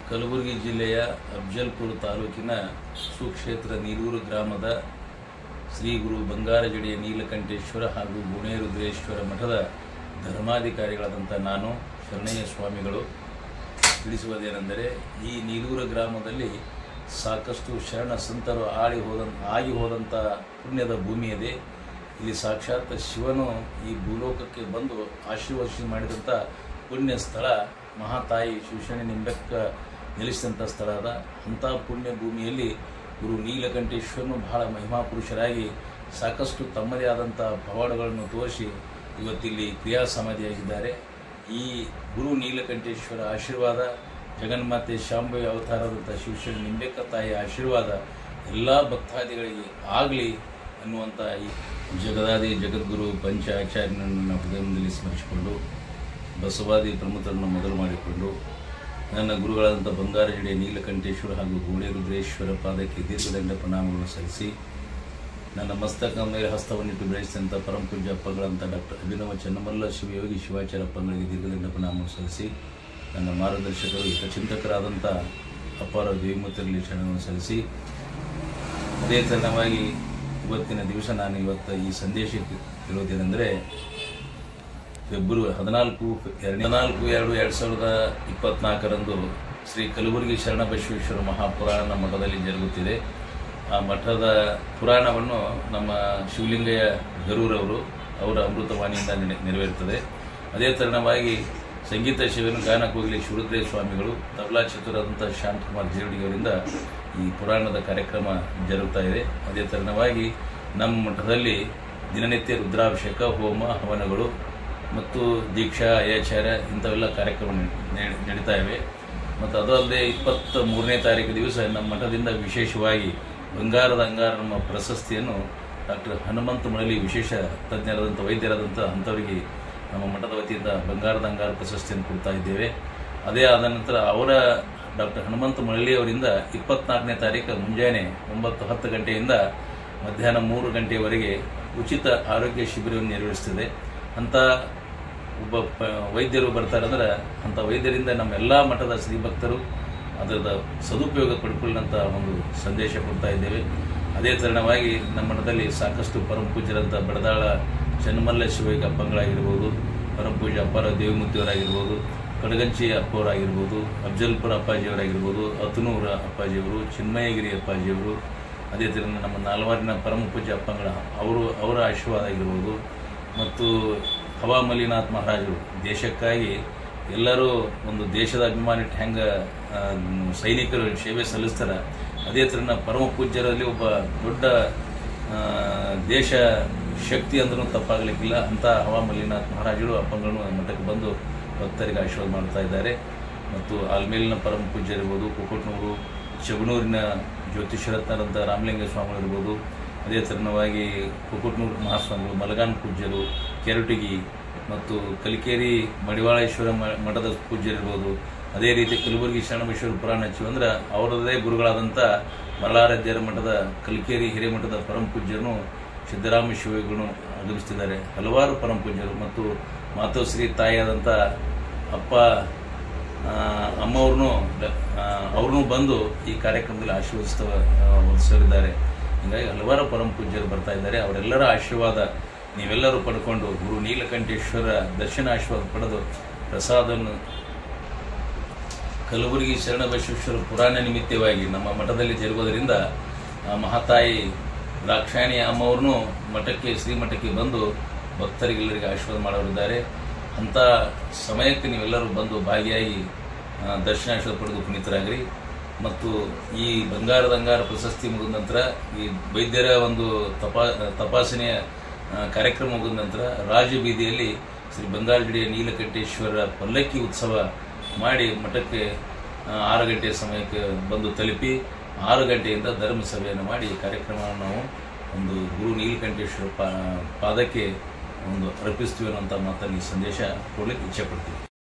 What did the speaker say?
ಕಲಬುರಗಿ ಜಿಲ್ಲೆಯ ಅಫ್ಜಲ್ಪುರ ತಾಲೂಕಿನ ಸುಕ್ಷೇತ್ರ ನೀರೂರು ಗ್ರಾಮದ ಶ್ರೀ ಗುರು ಬಂಗಾರಗಡಿಯ ನೀಲಕಂಠೇಶ್ವರ ಹಾಗೂ ಗುಣೇರುದ್ರೇಶ್ವರ ಮಠದ ಧರ್ಮಾಧಿಕಾರಿಗಳಾದಂಥ ನಾನು ಶರಣಯ್ಯ ಸ್ವಾಮಿಗಳು ತಿಳಿಸುವುದೇನೆಂದರೆ ಈ ನೀಲೂರು ಗ್ರಾಮದಲ್ಲಿ ಸಾಕಷ್ಟು ಶರಣ ಸಂತರು ಆಳಿ ಹೋದ ಆಗಿ ಹೋದಂಥ ಪುಣ್ಯದ ಭೂಮಿ ಇದೆ ಇಲ್ಲಿ ಸಾಕ್ಷಾತ್ ಶಿವನು ಈ ಭೂಲೋಕಕ್ಕೆ ಬಂದು ಆಶೀರ್ವದಿಸಿ ಮಾಡಿದಂಥ ಪುಣ್ಯ ಸ್ಥಳ ಮಹಾತಾಯಿ ಶಿವಶರಣಿ ನಿಂಬೆಕ್ಕ ನೆಲೆಸಿದಂಥ ಸ್ಥಳ ಅದ ಅಂಥ ಪುಣ್ಯ ಭೂಮಿಯಲ್ಲಿ ಗುರು ನೀಲಕಂಠೇಶ್ವರನು ಬಹಳ ಮಹಿಮಾ ಪುರುಷರಾಗಿ ಸಾಕಷ್ಟು ತಮ್ಮದೇ ಆದಂಥ ಪವಾಡಗಳನ್ನು ತೋರಿಸಿ ಇವತ್ತಿಲ್ಲಿ ಕ್ರಿಯಾ ಸಮಾಧಿಯಾಗಿದ್ದಾರೆ ಈ ಗುರು ನೀಲಕಂಠೇಶ್ವರ ಆಶೀರ್ವಾದ ಜಗನ್ಮಾತೆ ಶಾಂಭವಿ ಅವತಾರದಂಥ ಶಿವಶರಣ ನಿಂಬೆಕ್ಕ ತಾಯಿಯ ಆಶೀರ್ವಾದ ಎಲ್ಲ ಭಕ್ತಾದಿಗಳಿಗೆ ಆಗಲಿ ಅನ್ನುವಂಥ ಈ ಜಗದಾದಿ ಜಗದ್ಗುರು ಪಂಚ ಆಚಾರ್ಯನನ್ನು ನಾವು ಹೃದಯದಲ್ಲಿ ಸ್ಮರಿಸಿಕೊಂಡು ಬಸವಾದಿ ಪ್ರಮುಖರನ್ನು ಮೊದಲು ಮಾಡಿಕೊಂಡು ನನ್ನ ಗುರುಗಳಾದಂಥ ಬಂಗಾರಜಡೆ ನೀಲಕಂಠೇಶ್ವರ ಹಾಗೂ ಗೋಣೇರುದ್ರೇಶ್ವರ ಪಾದಕ್ಕೆ ದೀರ್ಘದಂಡ ಪ್ರಣಾಮಗಳನ್ನು ಸಲ್ಲಿಸಿ ನನ್ನ ಮಸ್ತಕ ಮೇಲೆ ಹಸ್ತವನ್ನಿಟ್ಟು ಬೆಳೆಸಿದಂಥ ಪರಮ ಪೂಜ್ಯ ಅಪ್ಪಗಳಂಥ ಡಾಕ್ಟರ್ ಅಭಿನವ ಚನ್ನಮಲ್ಲ ಶಿವಯೋಗಿ ಶಿವಾಚಾರ್ಯಪ್ಪಗಳಿಗೆ ದೀರ್ಘದಂಡ ಪ್ರಣಾಮವನ್ನು ಸಲ್ಲಿಸಿ ನನ್ನ ಮಾರ್ಗದರ್ಶಕರು ಹಿತಚಿಂತಕರಾದಂಥ ಅಪಾರ ದೇವಿಮೂರ್ತಿಯಲ್ಲಿ ಶರಣವನ್ನು ಸಲ್ಲಿಸಿ ಅದೇ ತರವಾಗಿ ಇವತ್ತಿನ ದಿವಸ ನಾನು ಇವತ್ತು ಈ ಸಂದೇಶಕ್ಕೆ ಹೇಳೋದೇನೆಂದರೆ ಫೆಬ್ರವರಿ ಹದಿನಾಲ್ಕು ಎರಡು ಹದಿನಾಲ್ಕು ಎರಡು ಎರಡು ಸಾವಿರದ ಇಪ್ಪತ್ನಾಲ್ಕರಂದು ಶ್ರೀ ಕಲಬುರಗಿ ಶರಣಬಸವೇಶ್ವರ ಮಹಾಪುರಾಣ ಮಠದಲ್ಲಿ ಜರುಗುತ್ತಿದೆ ಆ ಮಠದ ಪುರಾಣವನ್ನು ನಮ್ಮ ಶಿವಲಿಂಗಯ್ಯ ಗರೂರವರು ಅವರ ಅಮೃತವಾಣಿಯಿಂದ ನೆನೆ- ನೆರವೇರುತ್ತದೆ ಅದೇ ತರುಣವಾಗಿ ಸಂಗೀತ ಶಿವನ ಗಾನ ಕೋಗಿಲೆ ಶಿವರುದ್ರೇ ಸ್ವಾಮಿಗಳು ತಬಲಾ ಚತುರಾದಂಥ ಶಾಂತಕುಮಾರ್ ಜೇವಡಿಗರಿಂದ ಈ ಪುರಾಣದ ಕಾರ್ಯಕ್ರಮ ಜರುಗ್ತಾ ಇದೆ ಅದೇ ತರುಣವಾಗಿ ನಮ್ಮ ಮಠದಲ್ಲಿ ದಿನನಿತ್ಯ ರುದ್ರಾಭಿಷೇಕ ಹೋಮ ಹವನಗಳು ಮತ್ತು ದೀಕ್ಷಾ ಅಯಾಚಾರ ಇಂಥವೆಲ್ಲ ಕಾರ್ಯಕ್ರಮ ನಡೆ- ನಡೀತಾ ಇವೆ ಮತ್ತು ಅದಲ್ಲದೆ ಇಪ್ಪತ್ತ ಮೂರನೇ ತಾರೀಕು ದಿವಸ ನಮ್ಮ ಮಠದಿಂದ ವಿಶೇಷವಾಗಿ ಬಂಗಾರದ ಅಂಗಾರ ನಮ್ಮ ಪ್ರಶಸ್ತಿಯನ್ನು ಡಾಕ್ಟರ್ ಹನುಮಂತ ಮಳಲಿ ವಿಶೇಷ ತಜ್ಞರಾದಂಥ ವೈದ್ಯರಾದಂಥ ಅಂಥವರಿಗೆ ನಮ್ಮ ಮಠದ ವತಿಯಿಂದ ಬಂಗಾರದ ಅಂಗಾರ ಪ್ರಶಸ್ತಿಯನ್ನು ಕೊಡ್ತಾ ಇದ್ದೇವೆ ಅದೇ ಆದ ನಂತರ ಅವರ ಡಾಕ್ಟರ್ ಹನುಮಂತ ಮಳಲಿ ಅವರಿಂದ ಇಪ್ಪತ್ನಾಲ್ಕನೇ ತಾರೀಕು ಮುಂಜಾನೆ ಒಂಬತ್ತು ಹತ್ತು ಗಂಟೆಯಿಂದ ಮಧ್ಯಾಹ್ನ ಮೂರು ಗಂಟೆಯವರೆಗೆ ಉಚಿತ ಆರೋಗ್ಯ ಶಿಬಿರವನ್ನು ನೆರವೇರಿಸ್ತದೆ ಅಂತ ಒಬ್ಬ ಪ ವೈದ್ಯರು ಬರ್ತಾರಂದ್ರೆ ಅಂಥ ವೈದ್ಯರಿಂದ ನಮ್ಮೆಲ್ಲ ಮಠದ ಶ್ರೀಭಕ್ತರು ಅದರ ಸದುಪಯೋಗ ಪಡ್ಕೊಳ್ಳಂತ ಒಂದು ಸಂದೇಶ ಕೊಡ್ತಾ ಇದ್ದೇವೆ ಅದೇ ತರುಣವಾಗಿ ನಮ್ಮ ಮಠದಲ್ಲಿ ಸಾಕಷ್ಟು ಪರಮ ಪೂಜ್ಯರಂಥ ಬಡದಾಳ ಚನ್ನಮಲ್ಲ ಶಿವಯ್ಯ ಅಪ್ಪಗಳಾಗಿರ್ಬೋದು ಪರಮ ಪೂಜ್ಯ ಅಪ್ಪಾರ ದೇವಮೂರ್ತಿಯವರಾಗಿರ್ಬೋದು ಕಡಗಂಚಿ ಅಪ್ಪವರಾಗಿರ್ಬೋದು ಅಫ್ಜಲ್ಪುರ ಅಪ್ಪಾಜಿಯವರಾಗಿರ್ಬೋದು ಅತನೂರ ಅಪ್ಪಾಜಿಯವರು ಚಿನ್ಮಯಗಿರಿ ಅಪ್ಪಾಜಿಯವರು ಅದೇ ಥರ ನಮ್ಮ ನಾಲ್ವಾರಿನ ಪರಮ ಪೂಜ್ಯ ಅಪ್ಪಂಗಳ ಅವರು ಅವರ ಆಶೀರ್ವಾದ ಆಗಿರ್ಬೋದು ಮತ್ತು ಹವಾಮಲಿನಾಥ್ ಮಹಾರಾಜರು ದೇಶಕ್ಕಾಗಿ ಎಲ್ಲರೂ ಒಂದು ದೇಶದ ಅಭಿಮಾನ ಇಟ್ಟು ಹೆಂಗೆ ಆ, ಸೈನಿಕರು ಸೇವೆ ಸಲ್ಲಿಸ್ತಾರೆ ಅದೇ ಥರ ಪರಮ ಪೂಜ್ಯರಲ್ಲಿ ಒಬ್ಬ ದೊಡ್ಡ ಆ, ದೇಶ ಶಕ್ತಿ ಅಂದ್ರೂ ತಪ್ಪಾಗಲಿಕ್ಕಿಲ್ಲ ಅಂತ ಹವಾಮಲಿನಾಥ್ ಮಹಾರಾಜರು ಅಪ್ಪಂಗಳನ್ನು ಮಠಕ್ಕೆ ಬಂದು ಭಕ್ತರಿಗೆ ಆಶೀರ್ವಾದ ಮಾಡ್ತಾ ಇದ್ದಾರೆ ಮತ್ತು ಆಲ್ಮೇಲಿನ ಪರಮ ಪೂಜ್ಯ ಇರ್ಬೋದು ಕುಕ್ಕಟ್ನೂರು ಶಬನೂರಿನ ಜ್ಯೋತಿಷರತ್ನರಂಥ ರಾಮಲಿಂಗ ಸ್ವಾಮಿಗಳು ಇರ್ಬೋದು ಅದೇ ತರುಣವಾಗಿ ಕುಕ್ಕಟ್ನೂರು ಮಹಾಸ್ವಾಮಿಗಳು ಮಲಗಾನ್ ಪೂಜ್ಯರು ಕೆರಟಗಿ ಮತ್ತು ಕಲಿಕೇರಿ ಮಡಿವಾಳೇಶ್ವರ ಮ- ಮಠದ ಪೂಜ್ಯರಿರ್ಬೋದು ಅದೇ ರೀತಿ ಕಲಬುರಗಿ ಶರಣಬಸವೇಶ್ವರ ಪುರಾಣ ಹಚ್ಚಿವಿ ಅಂದ್ರೆ ಅವರದೇ ಗುರುಗಳಾದಂಥ ಮಲ್ಲಾರಾಧ್ಯರ ಮಠದ ಕಲಿಕೇರಿ ಹಿರೇಮಠದ ಪರಮ ಪೂಜ್ಯರನ್ನು ಸಿದ್ದರಾಮ ಶಿವಗಳು ಆಗಮಿಸ್ತಿದ್ದಾರೆ ಹಲವಾರು ಪರಮ ಪೂಜ್ಯರು ಮತ್ತು ಮಾತೋಶ್ರೀ ತಾಯಿಯಾದಂಥ ಅಪ್ಪ ಆ, ಅಮ್ಮವ್ರನ್ನೂ ಅವ್ರನ್ನೂ ಬಂದು ಈ ಕಾರ್ಯಕ್ರಮದಲ್ಲಿ ಆಶೀರ್ವದಿಸ್ತಾ ವರ್ತಿಸಲಿದ್ದಾರೆ ಹೀಗಾಗಿ ಹಲವಾರು ಪರಮ ಪೂಜ್ಯರು ಬರ್ತಾ ಇದ್ದಾರೆ ಅವರೆಲ್ಲರ ಆಶೀರ್ವಾದ ನೀವೆಲ್ಲರೂ ಪಡ್ಕೊಂಡು ಗುರು ನೀಲಕಂಠೇಶ್ವರ ದರ್ಶನ ಆಶೀರ್ವಾದ ಪಡೆದು ಪ್ರಸಾದವನ್ನು ಕಲಬುರಗಿ ಶರಣಬಸವೇಶ್ವರ ಪುರಾಣ ನಿಮಿತ್ತವಾಗಿ ನಮ್ಮ ಮಠದಲ್ಲಿ ಜರುಗೋದರಿಂದ ಆ ಮಹಾತಾಯಿ ದ್ರಾಕ್ಷಾಯಣಿ ಅಮ್ಮವ್ರನ್ನೂ ಮಠಕ್ಕೆ ಶ್ರೀಮಠಕ್ಕೆ ಬಂದು ಭಕ್ತರಿಗೆಲ್ಲರಿಗೆ ಆಶೀರ್ವಾದ ಮಾಡೋರಿದ್ದಾರೆ ಅಂಥ ಸಮಯಕ್ಕೆ ನೀವೆಲ್ಲರೂ ಬಂದು ಭಾಗಿಯಾಗಿ ಆ, ದರ್ಶನಾಶೀರ್ವಾದ ಪಡೆದು ಪುನೀತರಾಗ್ರಿ ಮತ್ತು ಈ ಬಂಗಾರದ ಅಂಗಾರ ಪ್ರಶಸ್ತಿ ಮುಗಿದ ನಂತರ ಈ ವೈದ್ಯರ ಒಂದು ತಪಾ ತಪಾಸಣೆಯ ಆ, ಕಾರ್ಯಕ್ರಮ ಮುಗಿದ ನಂತರ ರಾಜಬೀದಿಯಲ್ಲಿ ಶ್ರೀ ಬಂಗಾರಗಿರಿಯ ನೀಲಕಂಠೇಶ್ವರ ಪಲ್ಲಕ್ಕಿ ಉತ್ಸವ ಮಾಡಿ ಮಠಕ್ಕೆ ಆ, ಆರು ಗಂಟೆಯ ಸಮಯಕ್ಕೆ ಬಂದು ತಲುಪಿ ಆರು ಗಂಟೆಯಿಂದ ಧರ್ಮ ಸಭೆಯನ್ನು ಮಾಡಿ ಈ ಕಾರ್ಯಕ್ರಮವನ್ನು ನಾವು ಒಂದು ಗುರು ನೀಲಕಂಠೇಶ್ವರ ಪಾ ಪಾದಕ್ಕೆ ಒಂದು ಅರ್ಪಿಸ್ತೀವಿ ಅನ್ನೋಂಥ ಮಾತನ್ನು ಈ ಸಂದೇಶ ಕೊಡ್ಲಿಕ್ಕೆ ಇಚ್ಛೆ ಪಡ್ತೀವಿ